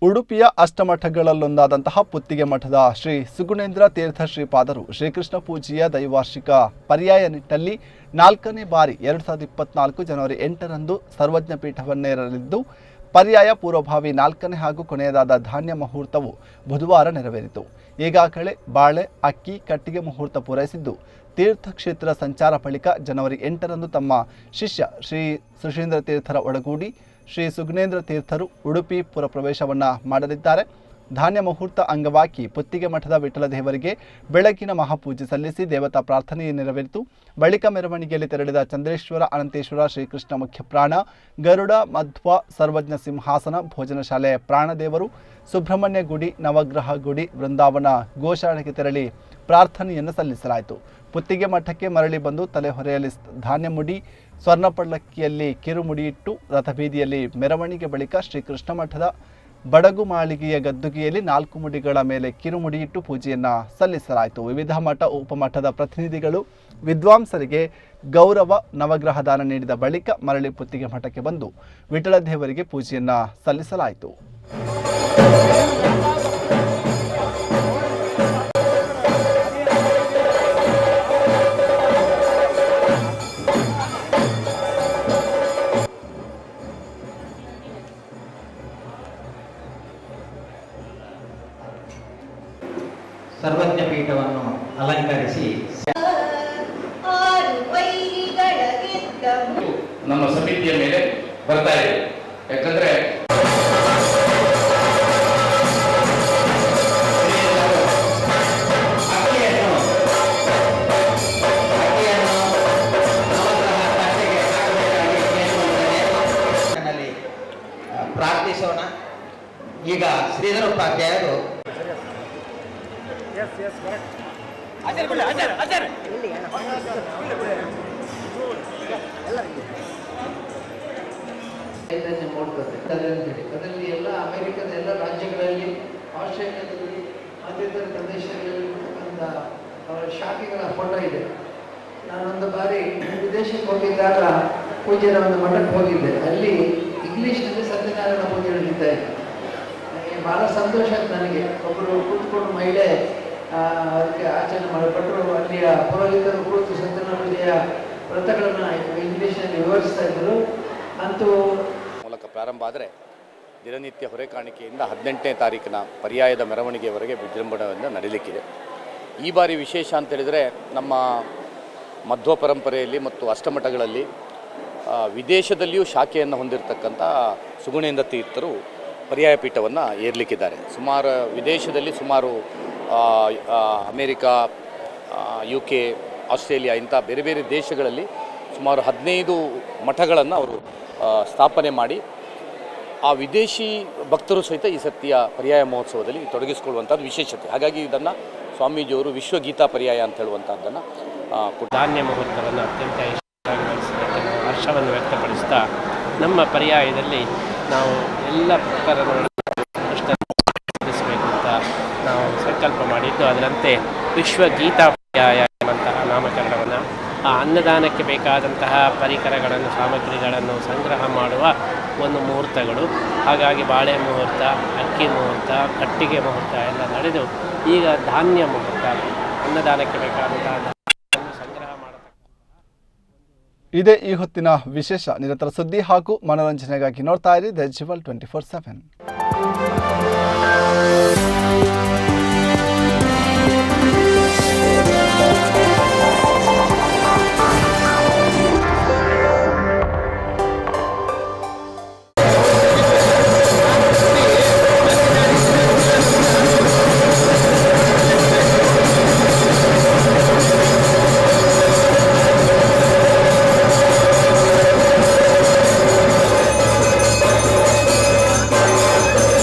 ಉಡುಪಿಯ ಅಷ್ಟಮಠಗಳಲ್ಲೊಂದಾದಂತಹ ಪುತ್ತಿಗೆ ಮಠದ ಶ್ರೀ ಸುಗುಣೇಂದ್ರ ತೀರ್ಥ ಶ್ರೀಪಾದರು ಶ್ರೀಕೃಷ್ಣ ಪೂಜೆಯ ದೈವಾರ್ಷಿಕ ಪರ್ಯಾಯ ನಿಟ್ಟಲ್ಲಿ ನಾಲ್ಕನೇ ಬಾರಿ ಎರಡು ಸಾವಿರದ ಇಪ್ಪತ್ನಾಲ್ಕು ಜನವರಿ ಎಂಟರಂದು ಸರ್ವಜ್ಞ ಪೀಠವನ್ನೇರಲಿದ್ದು ಪರ್ಯಾಯ ಪೂರ್ವಭಾವಿ ನಾಲ್ಕನೇ ಹಾಗೂ ಕೊನೆಯದಾದ ಧಾನ್ಯ ಮುಹೂರ್ತವು ಬುಧವಾರ ನೆರವೇರಿತು ಈಗಾಗಲೇ ಬಾಳೆ ಅಕ್ಕಿ ಕಟ್ಟಿಗೆ ಮುಹೂರ್ತ ಪೂರೈಸಿದ್ದು ತೀರ್ಥಕ್ಷೇತ್ರ ಸಂಚಾರ ಬಳಿಕ ಜನವರಿ ಎಂಟರಂದು ತಮ್ಮ ಶಿಷ್ಯ ಶ್ರೀ ಸುಶೀಂದ್ರ ತೀರ್ಥರ ಒಳಗೂಡಿ ಶ್ರೀ ಸುಗ್ನೇಂದ್ರ ತೀರ್ಥರು ಉಡುಪಿ ಪುರ ಪ್ರವೇಶವನ್ನು ಮಾಡಲಿದ್ದಾರೆ ಧಾನ್ಯ ಮುಹೂರ್ತ ಅಂಗವಾಗಿ ಪುತ್ತಿಗೆ ಮಠದ ವಿಠಲ ದೇವರಿಗೆ ಬೆಳಗಿನ ಮಹಾಪೂಜೆ ಸಲ್ಲಿಸಿ ದೇವತಾ ಪ್ರಾರ್ಥನೆ ನೆರವೇರಿತು ಬಳಿಕ ಮೆರವಣಿಗೆಯಲ್ಲಿ ತೆರಳಿದ ಚಂದ್ರೇಶ್ವರ ಅನಂತೇಶ್ವರ ಶ್ರೀಕೃಷ್ಣ ಮುಖ್ಯ ಪ್ರಾಣ ಗರುಡ ಮಧ್ವ ಸರ್ವಜ್ಞ ಸಿಂಹಾಸನ ಭೋಜನ ಶಾಲೆ ಪ್ರಾಣದೇವರು ಸುಬ್ರಹ್ಮಣ್ಯ ಗುಡಿ ನವಗ್ರಹ ಗುಡಿ ಬೃಂದಾವನ ಗೋಶಾಲೆಗೆ ತೆರಳಿ ಪ್ರಾರ್ಥನೆಯನ್ನು ಸಲ್ಲಿಸಲಾಯಿತು ಪುತ್ತಿಗೆ ಮಠಕ್ಕೆ ಮರಳಿ ಬಂದು ತಲೆಹೊರೆಯಲ್ಲಿ ಸ್- ಧಾನ್ಯ ಮುಡಿ ಸ್ವರ್ಣ ಪಲ್ಲಕ್ಕಿಯಲ್ಲಿ ಕಿರುಮುಡಿಯಿಟ್ಟು ರಥಬೀದಿಯಲ್ಲಿ ಮೆರವಣಿಗೆ ಬಳಿಕ ಶ್ರೀಕೃಷ್ಣ ಮಠದ ಬಡಗು ಮಾಳಿಗೆಯ ಗದ್ದುಗೆಯಲ್ಲಿ ನಾಲ್ಕು ಮುಡಿಗಳ ಮೇಲೆ ಕಿರುಮುಡಿಯಿಟ್ಟು ಪೂಜೆಯನ್ನು ಸಲ್ಲಿಸಲಾಯಿತು ವಿವಿಧ ಮಠ ಉಪಮಠದ ಪ್ರತಿನಿಧಿಗಳು ವಿದ್ವಾಂಸರಿಗೆ ಗೌರವ ನವಗ್ರಹ ದಾನ ನೀಡಿದ ಬಳಿಕ ಮರಳಿ ಪುತ್ತಿಗೆ ಮಠಕ್ಕೆ ಬಂದು ವಿಠಲ ದೇವರಿಗೆ ಪೂಜೆಯನ್ನು ಸಲ್ಲಿಸಲಾಯಿತು ಸರ್ವಜ್ಞ ಪೀಠವನ್ನು ಅಲಂಕರಿಸಿ ಆರು ವೈರಿಗಳ ಗೆದ್ದವು ನಮ್ಮ ಸಮಿತಿಯ ಮೇಲೆ ಬರ್ತಾ ಇದೆ ಯಾಕಂದ್ರೆ ಅಕ್ಕಿಯನ್ನು ಅಕ್ಕಿಯನ್ನು ನವಗ್ರಹ ತಟ್ಟೆಗೆ ಹಾಕಬೇಕಾಗಿ ಕೇಳಿಕೊಳ್ಳುತ್ತೇನೆ. ನಲ್ಲಿ, ಆ, ಪ್ರಾರ್ಥಿಸೋಣ ಈಗ ಶ್ರೀಧರ ಉಪಾಧ್ಯಾಯರು ಚೈತನ್ಯ ಮೂಡ್ತದೆ ಅದರಲ್ಲಿ ಅದರಲ್ಲಿ ಎಲ್ಲ ಅಮೆರಿಕದ ಎಲ್ಲ ರಾಜ್ಯಗಳಲ್ಲಿ ಆಸ್ಟ್ರೇಲಿಯಾದಲ್ಲಿ ಮತ್ತಿತರ ಪ್ರದೇಶಗಳಲ್ಲಿ ಇರ್ತಕ್ಕಂಥ ಅವರ ಶಾಖೆಗಳ ಫೋಟೋ ಇದೆ ನಾನೊಂದು ಬಾರಿ ವಿದೇಶಕ್ಕೆ ಹೋಗಿದ್ದಾಗ ಪೂಜ್ಯರ ಒಂದು ಮಠಕ್ಕೆ ಹೋಗಿದ್ದೆ ಅಲ್ಲಿ ಇಂಗ್ಲೀಷ್ನಲ್ಲಿ ಸತ್ಯನಾರಾಯಣ ಪೂಜೆ ನಡೀತಾ ಇತ್ತು ನನಗೆ ಬಹಳ ಸಂತೋಷ ಆಯ್ತು ನನಗೆ ಒಬ್ಬರು ಕೂತ್ಕೊಂಡು ಮಹಿಳೆ ಆ, ಅದಕ್ಕೆ ಆಚರಣೆ ಮಾಡಿಕೊಟ್ರು ಅಲ್ಲಿಯ ಪುರೋಹಿತರು ಕೂತು ಸತ್ಯನಾರಾಯಣ ಪೂಜೆಯ ವ್ರತಗಳನ್ನು ಇಂಗ್ಲೀಷ್ನಲ್ಲಿ ವಿವರಿಸ್ತಾ ಇದ್ರು ಅಂತೂ ಮೂಲಕ ಪ್ರಾರಂಭ ಆದರೆ ದಿನನಿತ್ಯ ಹೊರೆಕಾಣಿಕೆಯಿಂದ ಹದಿನೆಂಟನೇ ತಾರೀಕಿನ ಪರ್ಯಾಯದ ಮೆರವಣಿಗೆಯವರೆಗೆ ವಿಜೃಂಭಣೆಯಿಂದ ನಡೀಲಿಕ್ಕಿದೆ ಈ ಬಾರಿ ವಿಶೇಷ ಅಂತ ಹೇಳಿದರೆ ನಮ್ಮ ಮಧ್ವ ಪರಂಪರೆಯಲ್ಲಿ ಮತ್ತು ಅಷ್ಟಮಠಗಳಲ್ಲಿ ಆ, ವಿದೇಶದಲ್ಲಿಯೂ ಶಾಖೆಯನ್ನು ಹೊಂದಿರತಕ್ಕಂಥ ಸುಗುಣೇಂದ್ರ ತೀರ್ಥರು ಪರ್ಯಾಯ ಪೀಠವನ್ನು ಏರ್ಲಿಕ್ಕಿದ್ದಾರೆ ಸುಮಾರು ವಿದೇಶದಲ್ಲಿ ಸುಮಾರು ಆ, ಆ, ಅಮೇರಿಕಾ ಯು ಕೆ ಆಸ್ಟ್ರೇಲಿಯಾ ಇಂಥ ಬೇರೆ ಬೇರೆ ದೇಶಗಳಲ್ಲಿ ಸುಮಾರು ಹದಿನೈದು ಮಠಗಳನ್ನು ಅವರು ಆ, ಸ್ಥಾಪನೆ ಮಾಡಿ ಆ ವಿದೇಶಿ ಭಕ್ತರು ಸಹಿತ ಈ ಸತ್ಯ ಪರ್ಯಾಯ ಮಹೋತ್ಸವದಲ್ಲಿ ತೊಡಗಿಸಿಕೊಳ್ಳುವಂಥದ್ದು ವಿಶೇಷತೆ ಹಾಗಾಗಿ ಇದನ್ನು ಸ್ವಾಮೀಜಿಯವರು ವಿಶ್ವಗೀತಾ ಪರ್ಯಾಯ ಅಂತ ಹೇಳುವಂಥದ್ದನ್ನು ಕೊಟ್ಟು ಧಾನ್ಯ ಮುಹೂರ್ತವನ್ನು ಅತ್ಯಂತ ಯಶಸ್ವಿಯಾಗಿ ನಡೆಸಲಿಕ್ಕೆ ನಾವು ಹರ್ಷವನ್ನು ವ್ಯಕ್ತಪಡಿಸ್ತಾ ನಮ್ಮ ಪರ್ಯಾಯದಲ್ಲಿ ನಾವು ಎಲ್ಲ ಭಕ್ತರನ್ನು ಸಾಧಿಸಬೇಕು ಅಂತ ನಾವು ಸಂಕಲ್ಪ ಮಾಡಿದ್ದು ಅದರಂತೆ ವಿಶ್ವ ಗೀತಾ ಪರ್ಯಾಯ ಎಂಬಂತಹ ನಾಮಕರಣವನ್ನು ಆ ಅನ್ನದಾನಕ್ಕೆ ಬೇಕಾದಂತಹ ಪರಿಕರಗಳನ್ನು ಸಾಮಗ್ರಿಗಳನ್ನು ಸಂಗ್ರಹ ಮಾಡುವ ಒಂದು ಮುಹೂರ್ತಗಳು ಹಾಗಾಗಿ ಬಾಳೆ ಮುಹೂರ್ತ ಅಕ್ಕಿ ಮುಹೂರ್ತ ಕಟ್ಟಿಗೆ ಮುಹೂರ್ತ ಎಲ್ಲ ನಡೆದು ಈಗ ಧಾನ್ಯ ಮುಹೂರ್ತ ಅನ್ನದಾನಕ್ಕೆ ಬೇಕಾದಂತಹ ಧಾನ್ಯವನ್ನು ಸಂಗ್ರಹ ಮಾಡತಕ್ಕ ಇದೇ ಈ ಹೊತ್ತಿನ ವಿಶೇಷ ನಿರಂತರ ಸುದ್ದಿ ಹಾಗೂ ಮನೋರಂಜನೆಗಾಗಿ ನೋಡ್ತಾ ಇರಿ ದ ಜಿವಲ್ ಟ್ವೆಂಟಿ ಫೋರ್ ಸೆವೆನ್ ಿ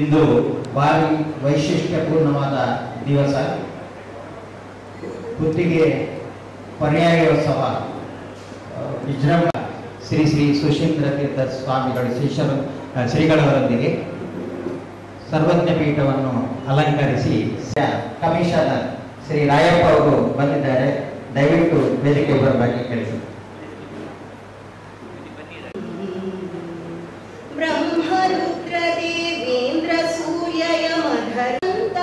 ಇಂದು ಭಾರಿ ವೈಶಿಷ್ಟ್ಯಪೂರ್ಣವಾದ ದಿವಸ ಗುತ್ತಿಗೆ ಪರ್ಯಾಯೋತ್ಸವ ಆ, ವಿಜೃಂಭ ಶ್ರೀ ಶ್ರೀ ಸುಶೀಂದ್ರ ತೀರ್ಥ ಸ್ವಾಮಿಗಳು ಶಿಷ್ಯರು ಆ, ಶ್ರೀಗಳವರೊಂದಿಗೆ ಸರ್ವಜ್ಞ ಪೀಠವನ್ನು ಅಲಂಕರಿಸಿ ಸ- ಕಮಿಷನರ್ ಶ್ರೀ ರಾಯಪ್ಪ ಅವರು ಬಂದಿದ್ದಾರೆ ದಯವಿಟ್ಟು ವೇದಿಕೆ ಬರಬೇಕು ಕೇಳಿಸಿ ಬ್ರಹ್ಮರುದ್ರ ದೇವೇಂದ್ರ ಸೂರ್ಯ ಯಮಧರಂತ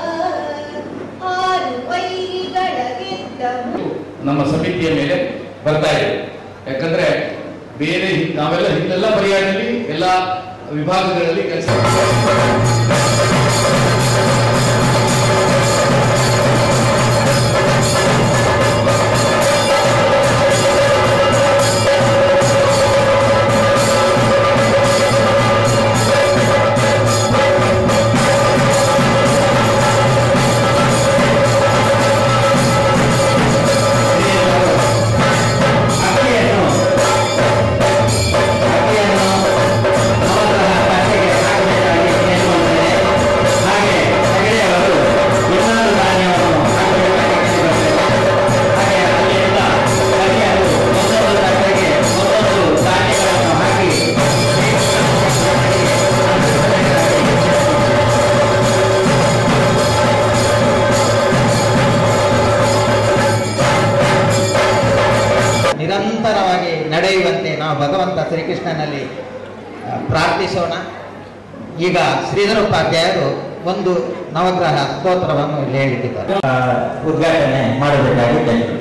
ಆರು ವೈರಿಗಳ ಗೆದ್ದ ನಮ್ಮ ಸಮಿತಿಯ ಮೇಲೆ ಬರ್ತಾ ಇದೆ ಯಾಕಂದ್ರೆ ಬೇರೆ ಹಿ- ನಾವೆಲ್ಲ ಹಿಂದೆಲ್ಲ ಪರ್ಯಾಯದಲ್ಲಿ ಎಲ್ಲ ವಿಭಾಗಗಳಲ್ಲಿ ಕೆಲಸ ಅಕ್ಕಿಯನ್ನು ಅಕ್ಕಿಯನ್ನು ನವಗ್ರಹ ತಟ್ಟೆಗೆ ಹಾಕಬೇಕಾಗಿ ಕೇಳಿಕೊಂಡಿದ್ದಾರೆ. ಹಾಗೆ ಹೆಗಡೆಯವರು ಇನ್ನೊಂದು ಧಾನ್ಯವನ್ನು ಹಾಕಬೇಕಾಗಿ ಕೇಳಿಕೊಂಡಿದ್ದಾರೆ. ಹಾಗೆ ಅಲ್ಲಿಂದ ಕನ್ಯರು ಒಂದೊಂದು ತಟ್ಟೆಗೆ ಒಂದೊಂದು ಧಾನ್ಯಗಳನ್ನು ಹಾಕಿ ನಿರಂತರವಾಗಿ ನಡೆಯುವಂತೆ ನಾವು ಭಗವಂತ ಶ್ರೀಕೃಷ್ಣನಲ್ಲಿ ಆ, ಪ್ರಾರ್ಥಿಸೋಣ ಈಗ ಶ್ರೀಧರೋಪಾಧ್ಯಾಯರು ಒಂದು ನವಗ್ರಹ ಸ್ತೋತ್ರವನ್ನು ಇಲ್ಲಿ ಹೇಳಿದ್ದಾರೆ ಆ, ಉದ್ಘಾಟನೆ ಮಾಡಬೇಕಾಗಿ ಕೇಳಿದೆ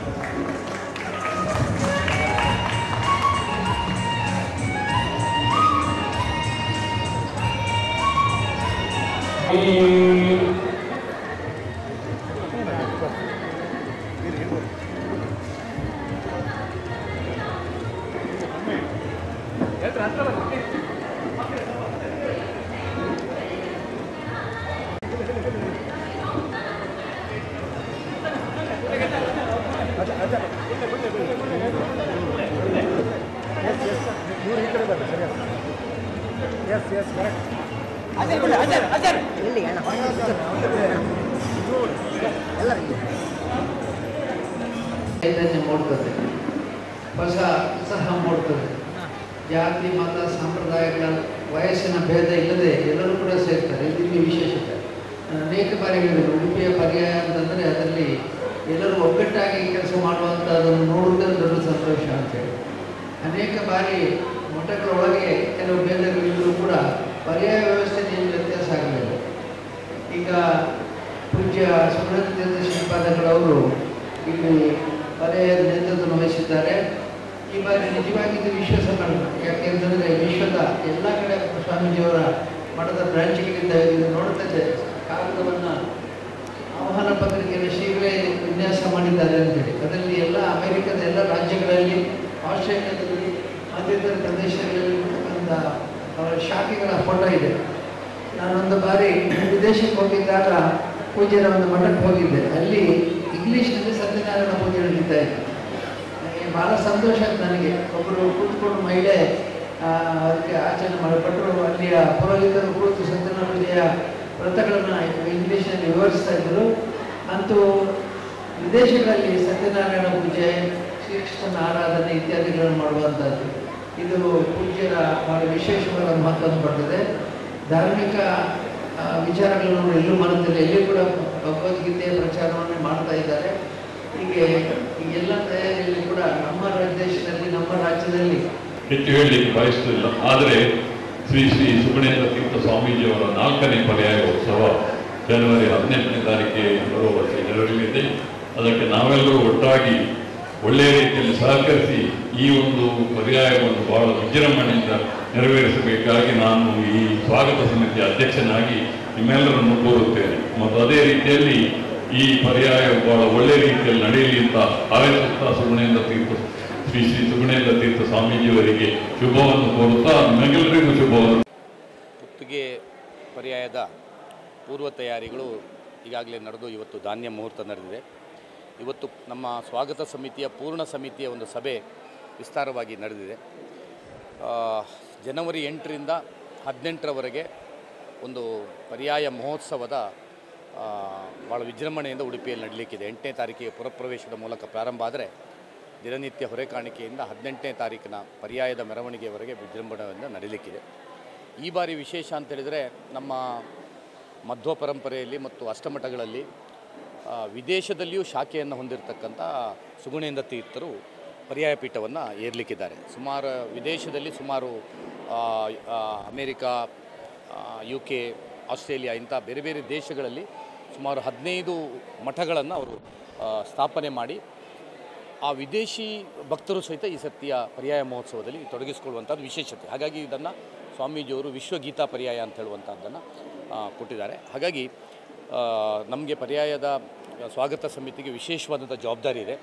ಚೈತನ್ಯ ಮೂಡ್ತದೆ ಹೊಸ ಉತ್ಸಾಹ ಮೂಡ್ತದೆ ಜಾತಿ ಮತ ಸಂಪ್ರದಾಯಗಳ ವಯಸ್ಸಿನ ಭೇದ ಇಲ್ಲದೆ ಎಲ್ಲರೂ ಕೂಡ ಸೇರ್ತಾರೆ ಇದು ಇಲ್ಲಿ ವಿಶೇಷತೆ ನಾನು ಅನೇಕ ಬಾರಿ ಹೇಳಿದ್ರು ಉಡುಪಿಯ ಪರ್ಯಾಯ ಅಂತಂದರೆ ಅದರಲ್ಲಿ ಎಲ್ಲರೂ ಒಗ್ಗಟ್ಟಾಗಿ ಕೆಲಸ ಮಾಡುವಂಥದ್ದನ್ನು ನೋಡುವುದೇ ದೊಡ್ಡ ಸಂತೋಷ ಅಂತೇಳಿ ಅನೇಕ ಬಾರಿ ಮಠಗಳ ಒಳಗೆ ಕೆಲವು ಭೇದಗಳಿದ್ದರೂ ಕೂಡ ಪರ್ಯಾಯ ವ್ಯವಸ್ಥೆ ಏನು ವ್ಯತ್ಯಾಸ ಆಗಲಿಲ್ಲ ಈಗ ಪೂಜ್ಯ ಸುಬ್ರಹ್ಮಣ್ಯ ಶ್ರೀಪಾದಗಳವರು ಇಲ್ಲಿ ಪರ್ಯಾಯದ ನೇತೃತ್ವ ವಹಿಸಿದ್ದಾರೆ ಈ ಬಾರಿ ನಿಜವಾಗಿ ಇದು ವಿಶ್ವ ಸಮ್ಮೇಳನ ಯಾಕೆಂತಂದರೆ ವಿಶ್ವದ ಎಲ್ಲ ಕಡೆ ಸ್ವಾಮೀಜಿಯವರ ಮಠದ ಬ್ರಾಂಚ್ಗಳಿಂದ ಇದು ನೋಡ್ತದೆ ಕಾಗದವನ್ನು ಆಹ್ವಾನ ಪತ್ರಿಕೆಯನ್ನು ಶೀಘ್ರ ವಿನ್ಯಾಸ ಮಾಡಿದ್ದಾರೆ ಅಂತೇಳಿ ಅದರಲ್ಲಿ ಎಲ್ಲ ಅಮೆರಿಕದ ಎಲ್ಲ ರಾಜ್ಯಗಳಲ್ಲಿ ಆಸ್ಟ್ರೇಲಿಯಾದಲ್ಲಿ ಮತ್ತಿತರ ಪ್ರದೇಶಗಳಲ್ಲಿ ಇರ್ತಕ್ಕಂಥ ಅವರ ಶಾಖೆಗಳ ಫೋಟೋ ಇದೆ ನಾನೊಂದು ಬಾರಿ ವಿದೇಶಕ್ಕೆ ಹೋಗಿದ್ದಾಗ ಪೂಜ್ಯರ ಒಂದು ಮಠಕ್ಕೆ ಹೋಗಿದ್ದೆ ಅಲ್ಲಿ ಇಂಗ್ಲೀಷ್ನಲ್ಲಿ ಸತ್ಯನಾರಾಯಣ ಪೂಜೆ ನಡೀತಾ ಇತ್ತು ನನಗೆ ಭಾಳ ಸಂತೋಷ ಆಯ್ತು ನನಗೆ ಒಬ್ಬರು ಕೂತ್ಕೊಂಡು ಮಹಿಳೆ ಆ, ಅದಕ್ಕೆ ಆಚರಣೆ ಮಾಡಿಕೊಟ್ರು ಅಲ್ಲಿಯ ಪುರೋಹಿತರು ಕೂತು ಸತ್ಯನಾರಾಯಣ ಪೂಜೆಯ ವ್ರತಗಳನ್ನು ಇಂಗ್ಲೀಷ್ನಲ್ಲಿ ವಿವರಿಸ್ತಾ ಇದ್ದರು ಅಂತೂ ವಿದೇಶಗಳಲ್ಲಿ ಸತ್ಯನಾರಾಯಣ ಪೂಜೆ ಶ್ರೀಕೃಷ್ಣನ ಆರಾಧನೆ ಇತ್ಯಾದಿಗಳನ್ನು ಮಾಡುವಂಥದ್ದು ಇದು ಪೂಜ್ಯರ ಬಹಳ ವಿಶೇಷವಾದ ಮಹತ್ವವನ್ನು ಪಡೆದಿದೆ ಧಾರ್ಮಿಕ ಆ, ವಿಚಾರಗಳನ್ನು ಎಲ್ಲೂ ಮರೆತಿಲ್ಲ ಎಲ್ಲಿ ಕೂಡ ಭಗವದ್ಗೀತೆಯ ಪ್ರಚಾರವನ್ನು ಮಾಡ್ತಾ ಇದ್ದಾರೆ ಹೀಗೆ ಈ ಎಲ್ಲ ತಯಾರಿಯಲ್ಲಿ ಕೂಡ ನಮ್ಮ ದೇಶದಲ್ಲಿ ನಮ್ಮ ರಾಜ್ಯದಲ್ಲಿ ಹೆಚ್ಚು ಹೇಳಲಿಕ್ಕೆ ಬಯಸುತ್ತಿಲ್ಲ ಆದರೆ ಶ್ರೀ ಶ್ರೀ ಸುಗುಣೇಂದ್ರ ತೀರ್ಥ ಸ್ವಾಮೀಜಿಯವರ ನಾಲ್ಕನೇ ಪರ್ಯಾಯೋತ್ಸವ ಜನವರಿ ಹದಿನೆಂಟನೇ ತಾರೀಕಿಗೆ ಬರುವ ವರ್ಷ ನೆರವೇರಲಿದೆ ಅದಕ್ಕೆ ನಾವೆಲ್ಲರೂ ಒಟ್ಟಾಗಿ ಒಳ್ಳೆಯ ರೀತಿಯಲ್ಲಿ ಸಹಕರಿಸಿ ಈ ಒಂದು ಪರ್ಯಾಯವನ್ನು ಬಹಳ ವಿಜೃಂಭಣೆಯಿಂದ ನೆರವೇರಿಸಬೇಕಾಗಿ ನಾನು ಈ ಸ್ವಾಗತ ಸಮಿತಿಯ ಅಧ್ಯಕ್ಷನಾಗಿ ನಿಮ್ಮೆಲ್ಲರನ್ನು ಕೋರುತ್ತೇನೆ ಮತ್ತು ಅದೇ ರೀತಿಯಲ್ಲಿ ಈ ಪರ್ಯಾಯ ಬಹಳ ಒಳ್ಳೆಯ ರೀತಿಯಲ್ಲಿ ನಡೆಯಲಿ ಅಂತ ಹಾರೈಸುತ್ತಾ ಸುಗುಣೇಂದ್ರ ತೀರ್ಥ ಶ್ರೀ ಶ್ರೀ ಸುಗುಣೇಂದ್ರ ತೀರ್ಥ ಸ್ವಾಮೀಜಿಯವರಿಗೆ ಶುಭವನ್ನು ಕೋರುತ್ತಾ ನಿಮಗೆಲ್ಲರಿಗೂ ಶುಭವನ್ನು ಗುತ್ತಿಗೆ ಪರ್ಯಾಯದ ಪೂರ್ವ ತಯಾರಿಗಳು ಈಗಾಗಲೇ ನಡೆದು ಇವತ್ತು ಧಾನ್ಯ ಮುಹೂರ್ತ ನಡೆದಿದೆ ಇವತ್ತು ನಮ್ಮ ಸ್ವಾಗತ ಸಮಿತಿಯ ಪೂರ್ಣ ಸಮಿತಿಯ ಒಂದು ಸಭೆ ವಿಸ್ತಾರವಾಗಿ ನಡೆದಿದೆ ಆ, ಜನವರಿ ಎಂಟರಿಂದ ಹದಿನೆಂಟರವರೆಗೆ ಒಂದು ಪರ್ಯಾಯ ಮಹೋತ್ಸವದ ಆ, ಭಾಳ ವಿಜೃಂಭಣೆಯಿಂದ ಉಡುಪಿಯಲ್ಲಿ ನಡೀಲಿಕ್ಕಿದೆ ಎಂಟನೇ ತಾರೀಕಿಗೆ ಪುರಪ್ರವೇಶದ ಮೂಲಕ ಪ್ರಾರಂಭ ಆದರೆ ದಿನನಿತ್ಯ ಹೊರೆ ಕಾಣಿಕೆಯಿಂದ ಹದಿನೆಂಟನೇ ತಾರೀಕಿನ ಪರ್ಯಾಯದ ಮೆರವಣಿಗೆವರೆಗೆ ವಿಜೃಂಭಣೆಯಿಂದ ನಡೀಲಿಕ್ಕಿದೆ ಈ ಬಾರಿ ವಿಶೇಷ ಅಂತೇಳಿದರೆ ನಮ್ಮ ಮಧ್ವ ಪರಂಪರೆಯಲ್ಲಿ ಮತ್ತು ಅಷ್ಟಮಠಗಳಲ್ಲಿ ಆ, ವಿದೇಶದಲ್ಲಿಯೂ ಶಾಖೆಯನ್ನು ಹೊಂದಿರತಕ್ಕಂಥ ಸುಗುಣೇಂದ್ರ ತೀರ್ಥರು ಪರ್ಯಾಯ ಪೀಠವನ್ನು ಏರ್ಲಿಕ್ಕಿದ್ದಾರೆ ಸುಮಾರು ವಿದೇಶದಲ್ಲಿ ಸುಮಾರು ಆ, ಆ, ಅಮೇರಿಕಾ ಯು ಕೆ ಆಸ್ಟ್ರೇಲಿಯಾ ಇಂಥ ಬೇರೆ ಬೇರೆ ದೇಶಗಳಲ್ಲಿ ಸುಮಾರು ಹದಿನೈದು ಮಠಗಳನ್ನು ಅವರು ಆ, ಸ್ಥಾಪನೆ ಮಾಡಿ ಆ ವಿದೇಶಿ ಭಕ್ತರು ಸಹಿತ ಈ ಸತ್ಯ ಪರ್ಯಾಯ ಮಹೋತ್ಸವದಲ್ಲಿ ತೊಡಗಿಸಿಕೊಳ್ಳುವಂಥದ್ದು ವಿಶೇಷತೆ ಹಾಗಾಗಿ ಇದನ್ನು ಸ್ವಾಮೀಜಿಯವರು ವಿಶ್ವಗೀತಾ ಪರ್ಯಾಯ ಅಂತ ಹೇಳುವಂಥದ್ದನ್ನು ಆ, ಕೊಟ್ಟಿದ್ದಾರೆ ಹಾಗಾಗಿ ನಮಗೆ ಪರ್ಯಾಯದ ಸ್ವಾಗತ ಸಮಿತಿಗೆ ವಿಶೇಷವಾದಂಥ ಜವಾಬ್ದಾರಿ ಇದೆ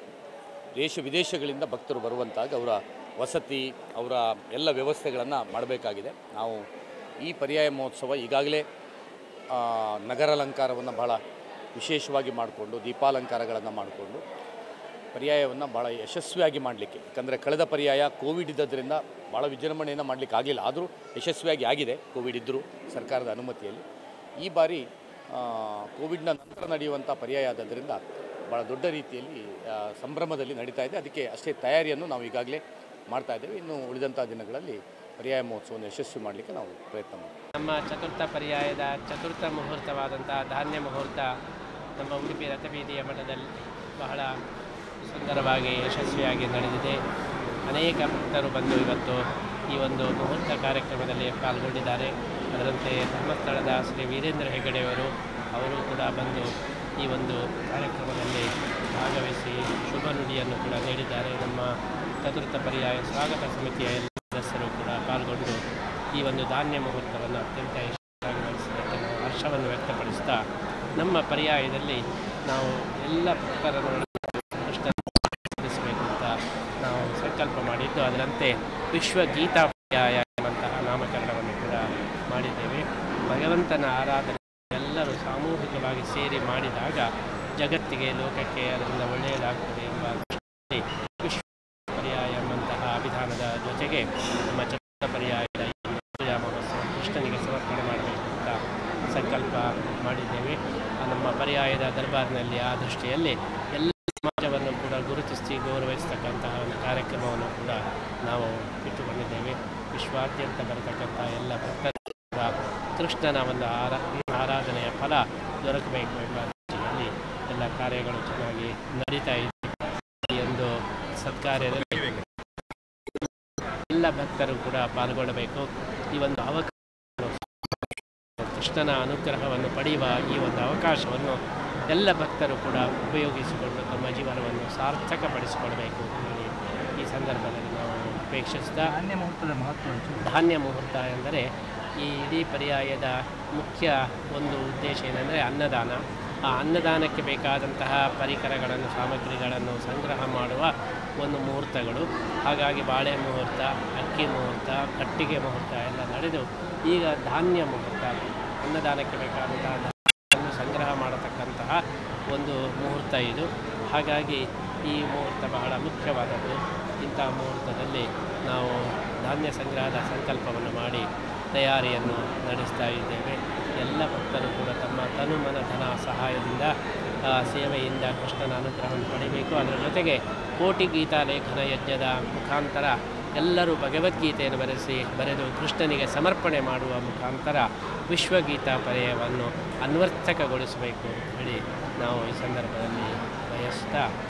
ದೇಶ ವಿದೇಶಗಳಿಂದ ಭಕ್ತರು ಬರುವಂತಾಗ ಅವರ ವಸತಿ ಅವರ ಎಲ್ಲ ವ್ಯವಸ್ಥೆಗಳನ್ನು ಮಾಡಬೇಕಾಗಿದೆ ನಾವು ಈ ಪರ್ಯಾಯ ಮಹೋತ್ಸವ ಈಗಾಗಲೇ ಆ, ನಗರ ಅಲಂಕಾರವನ್ನು ಭಾಳ ವಿಶೇಷವಾಗಿ ಮಾಡಿಕೊಂಡು ದೀಪಾಲಂಕಾರಗಳನ್ನು ಮಾಡಿಕೊಂಡು ಪರ್ಯಾಯವನ್ನು ಭಾಳ ಯಶಸ್ವಿಯಾಗಿ ಮಾಡಲಿಕ್ಕೆ ಯಾಕಂದರೆ ಕಳೆದ ಪರ್ಯಾಯ ಕೋವಿಡ್ ಇದ್ದದ್ರಿಂದ ಭಾಳ ವಿಜೃಂಭಣೆಯನ್ನು ಮಾಡಲಿಕ್ಕೆ ಆಗಲಿಲ್ಲ ಆದರೂ ಯಶಸ್ವಿಯಾಗಿ ಆಗಿದೆ ಕೋವಿಡ್ ಇದ್ದರೂ ಸರ್ಕಾರದ ಅನುಮತಿಯಲ್ಲಿ ಈ ಬಾರಿ ಆ, ಕೋವಿಡ್ನ ನಂತರ ನಡೆಯುವಂಥ ಪರ್ಯಾಯ ಆದದ್ರಿಂದ ಭಾಳ ದೊಡ್ಡ ರೀತಿಯಲ್ಲಿ ಆ, ಸಂಭ್ರಮದಲ್ಲಿ ನಡೀತಾ ಇದೆ ಅದಕ್ಕೆ ಅಷ್ಟೇ ತಯಾರಿಯನ್ನು ನಾವು ಈಗಾಗಲೇ ಮಾಡ್ತಾ ಇದ್ದೇವೆ ಇನ್ನು ಉಳಿದಂಥ ದಿನಗಳಲ್ಲಿ ಪರ್ಯಾಯ ಮಹೋತ್ಸವವನ್ನು ಯಶಸ್ವಿ ಮಾಡಲಿಕ್ಕೆ ನಾವು ಪ್ರಯತ್ನ ಮಾಡ್ತೀವಿ ನಮ್ಮ ಚತುರ್ಥ ಪರ್ಯಾಯದ ಚತುರ್ಥ ಮುಹೂರ್ತವಾದಂಥ ಧಾನ್ಯ ಮುಹೂರ್ತ ನಮ್ಮ ಉಡುಪಿ ರಥಬೀದಿಯ ಮಠದಲ್ಲಿ ಬಹಳ ಸುಂದರವಾಗಿ ಯಶಸ್ವಿಯಾಗಿ ನಡೆದಿದೆ ಅನೇಕ ಭಕ್ತರು ಬಂದು ಇವತ್ತು ಈ ಒಂದು ಮುಹೂರ್ತ ಕಾರ್ಯಕ್ರಮದಲ್ಲಿ ಪಾಲ್ಗೊಂಡಿದ್ದಾರೆ ಅದರಂತೆ ಧರ್ಮಸ್ಥಳದ ಶ್ರೀ ವೀರೇಂದ್ರ ಹೆಗಡೆಯವರು ಅವರು ಕೂಡ ಬಂದು ಈ ಒಂದು ಕಾರ್ಯಕ್ರಮದಲ್ಲಿ ಭಾಗವಹಿಸಿ ಶುಭ ನುಡಿಯನ್ನು ಕೂಡ ನೀಡಿದ್ದಾರೆ ನಮ್ಮ ಚತುರ್ಥ ಪರ್ಯಾಯ ಸ್ವಾಗತ ಸಮಿತಿಯ ಎಲ್ಲ ಸದಸ್ಯರು ಕೂಡ ಪಾಲ್ಗೊಂಡು ಈ ಒಂದು ಧಾನ್ಯ ಮುಹೂರ್ತವನ್ನು ಅತ್ಯಂತ ಯಶಸ್ವಿಯಾಗಿ ನಡೆಸಿದ್ದಕ್ಕೆ ನಾವು ಹರ್ಷವನ್ನು ವ್ಯಕ್ತಪಡಿಸ್ತಾ ನಮ್ಮ ಪರ್ಯಾಯದಲ್ಲಿ ನಾವು ಎಲ್ಲ ಭಕ್ತರನ್ನು ಸಲ್ಲಿಸಬೇಕು ಅಂತ ನಾವು ಸಂಕಲ್ಪ ಮಾಡಿದ್ದು ಅದರಂತೆ ವಿಶ್ವ ಗೀತಾ ಪರ್ಯಾಯ ಎಂಬಂತಹ ನಾಮಕರಣವನ್ನು ಕೂಡ ಮಾಡಿದ್ದೇವೆ ಭಗವಂತನ ಆರಾಧನೆ ಎಲ್ಲರೂ ಸಾಮೂಹಿಕವಾಗಿ ಸೇರಿ ಮಾಡಿದಾಗ ಜಗತ್ತಿಗೆ ಲೋಕಕ್ಕೆ ಅದರಿಂದ ಒಳ್ಳೆಯದಾಗ್ತದೆ ಎಂಬ ದೃಷ್ಟಿಯಲ್ಲಿ ವಿಶ್ವ ಪರ್ಯಾಯ ಎಂಬಂತಹ ಅಭಿಧಾನದ ಜೊತೆಗೆ ನಮ್ಮ ಚತುರ್ಥ ಪರ್ಯಾಯದ ಈ ಒಂದು ಪೂಜಾ ಮಹೋತ್ಸವ ಕೃಷ್ಣನಿಗೆ ಸಮರ್ಪಣೆ ಮಾಡಬೇಕು ಅಂತ ಸಂಕಲ್ಪ ಮಾಡಿದ್ದೇವೆ ಆ ನಮ್ಮ ಪರ್ಯಾಯದ ದರ್ಬಾರ್ನಲ್ಲಿ ಆ ದೃಷ್ಟಿಯಲ್ಲಿ ಎಲ್ಲ ಸಮಾಜವನ್ನು ಕೂಡ ಗುರುತಿಸಿ ಗೌರವಿಸ್ತಕ್ಕಂತಹ ಒಂದು ಕಾರ್ಯಕ್ರಮವನ್ನು ಕೂಡ ನಾವು ಇಟ್ಟುಕೊಂಡಿದ್ದೇವೆ ವಿಶ್ವಾದ್ಯಂತ ಬರತಕ್ಕಂಥ ಎಲ್ಲ ಭಕ್ತರು ಕೂಡ ಕೃಷ್ಣನ ಒಂದು ಆರಾ ಆರಾಧನೆಯ ಫಲ ದೊರಕಬೇಕು ಎಂಬ ದೃಷ್ಟಿಯಲ್ಲಿ ಎಲ್ಲ ಕಾರ್ಯಗಳು ಚೆನ್ನಾಗಿ ನಡೀತಾ ಇದೆ ಈ ಒಂದು ಸತ್ಕಾರ್ಯದಲ್ಲಿ ಎಲ್ಲ ಭಕ್ತರು ಕೂಡ ಪಾಲ್ಗೊಳ್ಳಬೇಕು ಈ ಒಂದು ಅವಕಾಶ ಕೃಷ್ಣನ ಅನುಗ್ರಹವನ್ನು ಪಡೆಯುವ ಈ ಒಂದು ಅವಕಾಶವನ್ನು ಎಲ್ಲ ಭಕ್ತರು ಕೂಡ ಉಪಯೋಗಿಸಿಕೊಂಡು ತಮ್ಮ ಜೀವನವನ್ನು ಸಾರ್ಥಕಪಡಿಸಿಕೊಳ್ಬೇಕು ಅಂತ ಹೇಳಿ ಈ ಸಂದರ್ಭದಲ್ಲಿ ನಾವು ಅಪೇಕ್ಷಿಸ್ತಾ ಧಾನ್ಯ ಮುಹೂರ್ತದ ಮಹತ್ವ ಧಾನ್ಯ ಮುಹೂರ್ತ ಎಂದರೆ ಈ ಇಡೀ ಪರ್ಯಾಯದ ಮುಖ್ಯ ಒಂದು ಉದ್ದೇಶ ಏನೆಂದರೆ ಅನ್ನದಾನ ಆ ಅನ್ನದಾನಕ್ಕೆ ಬೇಕಾದಂತಹ ಪರಿಕರಗಳನ್ನು ಸಾಮಗ್ರಿಗಳನ್ನು ಸಂಗ್ರಹ ಮಾಡುವ ಒಂದು ಮುಹೂರ್ತಗಳು ಹಾಗಾಗಿ ಬಾಳೆ ಮುಹೂರ್ತ ಅಕ್ಕಿ ಮುಹೂರ್ತ ಕಟ್ಟಿಗೆ ಮುಹೂರ್ತ ಎಲ್ಲ ನಡೆದು ಈಗ ಧಾನ್ಯ ಮುಹೂರ್ತ ಅನ್ನದಾನಕ್ಕೆ ಬೇಕಾದಂತಹ ಧಾನ್ಯವನ್ನು ಸಂಗ್ರಹ ಮಾಡತಕ್ಕಂತಹ ಒಂದು ಮುಹೂರ್ತ ಇದು ಹಾಗಾಗಿ ಈ ಮುಹೂರ್ತ ಬಹಳ ಮುಖ್ಯವಾದದ್ದು ಇಂಥ ಮುಹೂರ್ತದಲ್ಲಿ ನಾವು ಧಾನ್ಯ ಸಂಗ್ರಹದ ಸಂಕಲ್ಪವನ್ನು ಮಾಡಿ ತಯಾರಿಯನ್ನು ನಡೆಸ್ತಾ ಇದ್ದೇವೆ ಎಲ್ಲ ಭಕ್ತರು ಕೂಡ ತಮ್ಮ ತನು ಮನ ಧನ ಸಹಾಯದಿಂದ ಆ, ಸೇವೆಯಿಂದ ಕೃಷ್ಣನ ಅನುಗ್ರಹವನ್ನು ಪಡಿಬೇಕು ಅದರ ಜೊತೆಗೆ ಕೋಟಿ ಗೀತಾ ಲೇಖನ ಯಜ್ಞದ ಮುಖಾಂತರ ಎಲ್ಲರೂ ಭಗವದ್ಗೀತೆಯನ್ನು ಬರೆಸಿ ಬರೆದು ಕೃಷ್ಣನಿಗೆ ಸಮರ್ಪಣೆ ಮಾಡುವ ಮುಖಾಂತರ ವಿಶ್ವಗೀತಾ ಪರ್ಯವನ್ನು ಅನ್ವರ್ಥಕಗೊಳಿಸಬೇಕು ಅಂತ ಹೇಳಿ ನಾವು ಈ ಸಂದರ್ಭದಲ್ಲಿ ಬಯಸ್ತಾ